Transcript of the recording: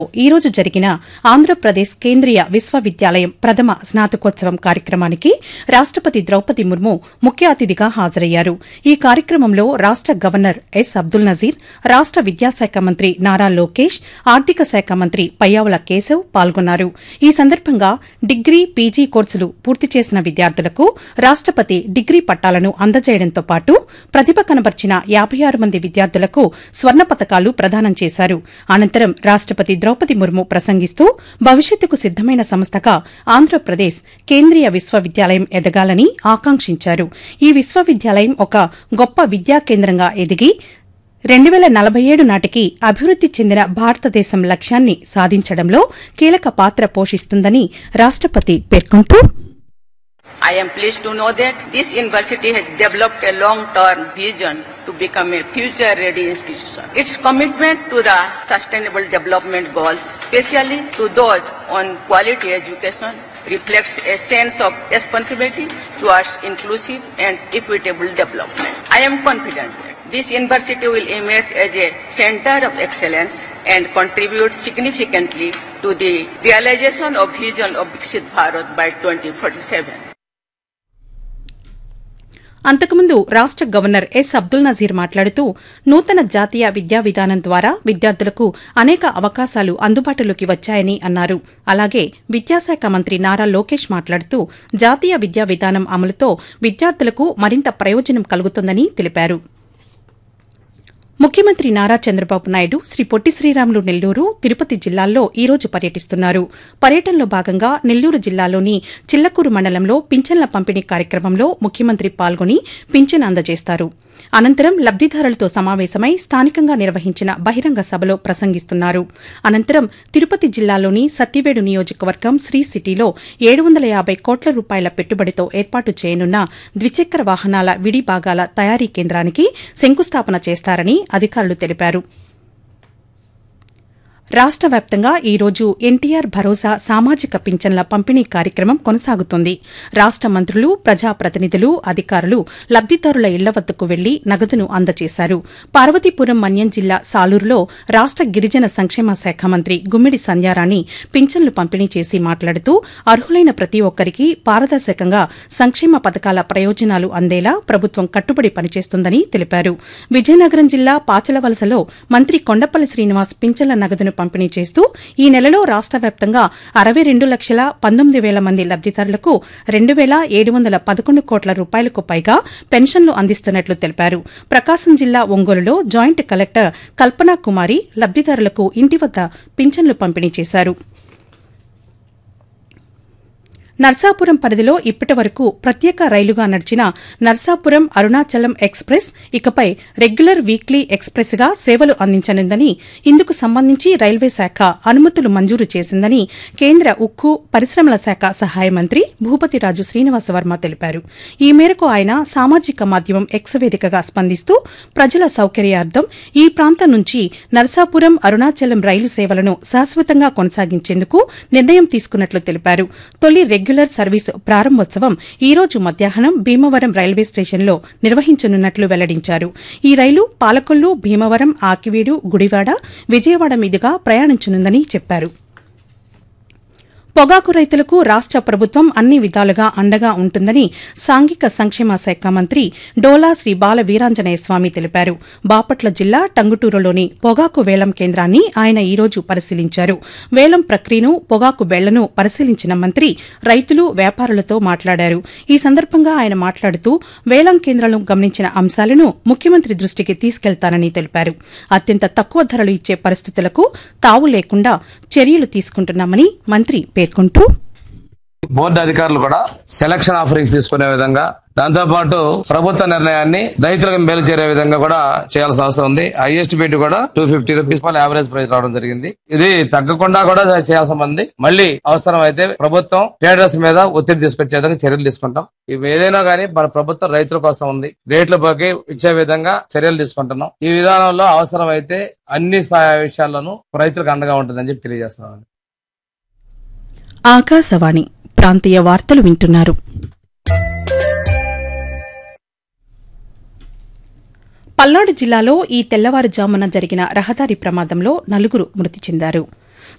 ఈ రోజు జరిగిన ఆంధ్రప్రదేశ్ కేంద్రీయ విశ్వవిద్యాలయం ప్రథమ స్నాతకోత్సవం కార్యక్రమానికి రాష్టపతి ద్రౌపది ముర్ము ముఖ్య అతిథిగా హాజరయ్యారు ఈ కార్యక్రమంలో రాష్ట గవర్నర్ ఎస్ అబ్దుల్ నజీర్ రాష్ట విద్యాశాఖ మంత్రి నారా లోకేష్ ఆర్థిక శాఖ మంత్రి పయ్యావుల కేశవ్ పాల్గొన్నారు ఈ సందర్భంగా డిగ్రీ పీజీ కోర్సులు పూర్తి చేసిన విద్యార్థులకు రాష్టపతి డిగ్రీ పట్టాలను అందజేయడంతో పాటు ప్రతిభ కనబర్చిన యాబై ఆరు మంది విద్యార్థులకు స్వర్ణ పతకాలు ప్రదానం చేశారు అనంతరం రాష్టపతి ద్రౌపది ముర్ము ప్రసంగిస్తూ భవిష్యత్తుకు సిద్దమైన సంస్థగా ఆంధ్రప్రదేశ్ కేంద్రీయ విశ్వవిద్యాలయం ఎదగాలని ఆకాంక్షించారు ఈ విశ్వవిద్యాలయం ఒక గొప్ప విద్యా కేంద్రంగా ఎదిగి రెండు వేల నలభై ఏడు నాటికి అభివృద్ది చెందిన భారతదేశం లక్ష్యాన్ని సాధించడంలో కీలక పాత్ర పోషిస్తుందని రాష్టపతి పేర్కొంటూ I am pleased to know that this university has developed a long-term vision to become a future-ready institution. Its commitment to the sustainable development goals, especially to those on quality education, reflects a sense of responsibility towards inclusive and equitable development. I am confident that this university will emerge as a center of excellence and contribute significantly to the realization of vision of Viksit Bharat by 2047. అంతకుముందు రాష్ట governor yes Abdul Nazir మాట్లాడుతూ నూతన జాతీయ విద్యా విధానం ద్వారా విద్యార్థులకు అనేక అవకాశాలు అందుబాటులోకి వచ్చాయని అన్నారు అలాగే విద్యాశాఖ మంత్రి నారా లోకేష్ మాట్లాడుతూ జాతీయ విద్యా విధానం అమలుతో విద్యార్థులకు మరింత ప్రయోజనం కలుగుతుందని తెలిపారు ముఖ్యమంత్రి నారా చంద్రబాబు నాయుడు శ్రీ పొట్టి శ్రీరాములు నెల్లూరు తిరుపతి జిల్లాల్లో ఈ రోజు పర్యటిస్తున్నారు పర్యటనలో భాగంగా నెల్లూరు జిల్లాలోని చిల్లకూరు మండలంలో పింఛన్ల పంపిణీ కార్యక్రమంలో ముఖ్యమంత్రి పాల్గొని పింఛన్ అందజేస్తారు అనంతరం లబ్దిదారులతో సమావేశమై స్థానికంగా నిర్వహించిన బహిరంగ సభలో ప్రసంగిస్తున్నారు అనంతరం తిరుపతి జిల్లాలోని సత్తివేడు నియోజకవర్గం శ్రీ సిటీలో ఏడు వందల యాబై కోట్ల రూపాయల పెట్టుబడితో ఏర్పాటు చేయనున్న ద్విచక్ర వాహనాల విడి భాగాల తయారీ కేంద్రానికి శంకుస్థాపన చేస్తారని అధికారులు తెలిపారు రాష్ట వ్యాప్తంగా ఈ రోజు ఎన్టీఆర్ భరోసా సామాజిక పింఛన్ల పంపిణీ కార్యక్రమం కొనసాగుతోంది రాష్ట మంత్రులు ప్రజాప్రతినిధులు అధికారులు లబ్దిదారుల ఇళ్ల వద్దకు వెళ్లి నగదును అందజేశారు పార్వతీపురం మన్యం జిల్లా సాలూరులో రాష్ట గిరిజన సంక్షేమ శాఖ మంత్రి గుమ్మిడి సంధ్యారాణి పింఛన్లు పంపిణీ చేసి మాట్లాడుతూ అర్హులైన ప్రతి ఒక్కరికి పారదర్శకంగా సంక్షేమ పథకాల ప్రయోజనాలు అందేలా ప్రభుత్వం కట్టుబడి పనిచేస్తుందని తెలిపారు విజయనగరం జిల్లా పాచలవలసలో మంత్రి కొండపల్లి శ్రీనివాస్ పింఛన్ల నగదును పంపిణీ చేస్తూ ఈ నెలలో రాష్ట వ్యాప్తంగా అరవై రెండు లక్షల పంతొమ్మిది వేల మంది లబ్దిదారులకు రెండు వేల ఏడు వందల పదకొండు కోట్ల రూపాయలకు పైగా పెన్షన్లు అందిస్తున్నట్లు తెలిపారు ప్రకాశం జిల్లా ఒంగోలులో జాయింట్ కలెక్టర్ కల్పనా కుమారి లబ్దిదారులకు ఇంటి వద్ద పింఛన్లు పంపిణీ చేశారు నర్సాపురం పరిధిలో ఇప్పటి వరకు ప్రత్యేక రైలుగా నడిచిన నర్సాపురం అరుణాచలం ఎక్స్ప్రెస్ ఇకపై రెగ్యులర్ వీక్లీ ఎక్స్ప్రెస్ గా సేవలు అందించనుందని ఇందుకు సంబంధించి రైల్వే శాఖ అనుమతులు మంజూరు చేసిందని కేంద్ర ఉక్కు పరిశ్రమల శాఖ సహాయ మంత్రి భూపతిరాజు శ్రీనివాసవర్మ తెలిపారు ఈ మేరకు ఆయన సామాజిక మాధ్యమం ఎక్స్ వేదికగా స్పందిస్తూ ప్రజల సౌకర్యార్థం ఈ ప్రాంతం నుంచి నర్సాపురం అరుణాచలం రైలు సేవలను శాశ్వతంగా కొనసాగించేందుకు నిర్ణయం తీసుకున్నట్లు తెలిపారు తొలి రెగ్యులర్ సర్వీసు ప్రారంభోత్సవం ఈ రోజు మధ్యాహ్నం భీమవరం రైల్వే స్టేషన్లో నిర్వహించనున్నట్లు వెల్లడించారు ఈ రైలు పాలకొల్లు భీమవరం ఆకివీడు గుడివాడ విజయవాడ మీదుగా ప్రయాణించనుందని చెప్పారు పొగాకు రైతులకు రాష్ట ప్రభుత్వం అన్ని విధాలుగా అండగా ఉంటుందని సాంఘిక సంక్షేమ శాఖ మంత్రి డోలా శ్రీ బాల వీరాంజనేయ స్వామి తెలిపారు బాపట్ల జిల్లా టంగుటూరులోని పొగాకు వేలం కేంద్రాన్ని ఆయన ఈ రోజు పరిశీలించారు వేలం ప్రక్రియను పొగాకు బెళ్లను పరిశీలించిన మంత్రి రైతులు వ్యాపారులతో మాట్లాడారు ఈ సందర్భంగా ఆయన మాట్లాడుతూ వేలం కేంద్రాలను గమనించిన అంశాలను ముఖ్యమంత్రి దృష్టికి తీసుకెళ్తానని తెలిపారు అత్యంత తక్కువ ధరలు ఇచ్చే పరిస్థితులకు తావు లేకుండా చర్యలు తీసుకుంటున్నామని మంత్రి పేర్కొంటూ బోర్డు అధికారులు కూడా సెలక్షన్ ఆఫరింగ్స్ తీసుకునే విధంగా దాంతో పాటు ప్రభుత్వ నిర్ణయాన్ని రైతులకు మేలు చేరే విధంగా కూడా చేయాల్సిన అవసరం ఉంది హైయెస్ట్ బిడ్ కూడా two fifty rupees average price రావడం జరిగింది ఇది తగ్గకుండా కూడా చేయాల్సిన ఉంది మళ్ళీ అవసరం అయితే ప్రభుత్వం ట్రేడర్స్ మీద ఒత్తిడి తీసుకొచ్చే విధంగా చర్యలు తీసుకుంటాం ఇవి ఏదైనా కానీ మన ప్రభుత్వం రైతుల కోసం ఉంది రేట్లు పోకి ఇచ్చే విధంగా చర్యలు తీసుకుంటున్నాం ఈ విధానంలో అవసరం అయితే అన్ని స్థాయి విషయాల్లోనూ రైతులకు అండగా ఉంటుందని చెప్పి తెలియజేస్తున్నాను ఆకాశవాణి ప్రాంతీయ వార్తలు వింటున్నారు పల్నాడు జిల్లాలో ఈ తెల్లవారుజామున జరిగిన రహదారి ప్రమాదంలో నలుగురు మృతి చెందారు